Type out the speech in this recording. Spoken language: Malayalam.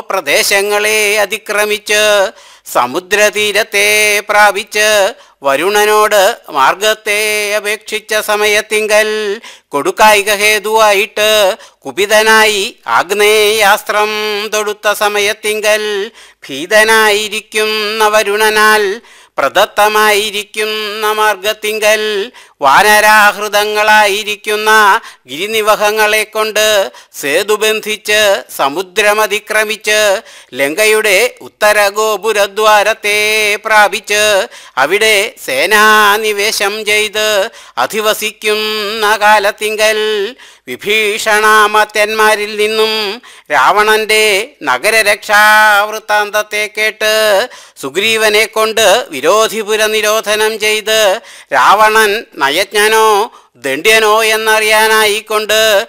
പ്രദേശങ്ങളെ അതിക്രമിച്ച് സമുദ്രതീരത്തെ പ്രാപിച്ച് വരുണനോട് മാർഗത്തെ അപേക്ഷിച്ച സമയത്തിങ്കൽ കൊടുക്കായിക ഹേതുവായിട്ട് കുപിതനായി ആഗ്നേയാസ്ത്രം തൊടുത്ത സമയത്തിങ്കൽ ഭീതനായിരിക്കുന്ന വരുണനാൽ പ്രദത്തമായിരിക്കുന്ന മാർഗത്തിങ്കൽ വാനരാഹൃതങ്ങളായിരിക്കുന്ന ഗിരിനിവഹങ്ങളെ കൊണ്ട് സേതുബന്ധിച്ച് സമുദ്രമതിക്രമിച്ച് ലങ്കയുടെ ഉത്തരഗോപുരദ്വാരത്തെ പ്രാപിച്ച് അവിടെ സേനാനിവേശം ചെയ്ത് അധിവസിക്കുന്ന കാലത്തിങ്കൽ വിഭീഷണാമത്യന്മാരിൽ നിന്നും രാവണന്റെ നഗരരക്ഷാവൃത്താന്തത്തെ കേട്ട് സുഗ്രീവനെ കൊണ്ട് വിരോധിപുര നിരോധനം ചെയ്ത് രാവണൻ നയജ്ഞനോ ദണ്ഡ്യനോ എന്നറിയാനായിക്കൊണ്ട്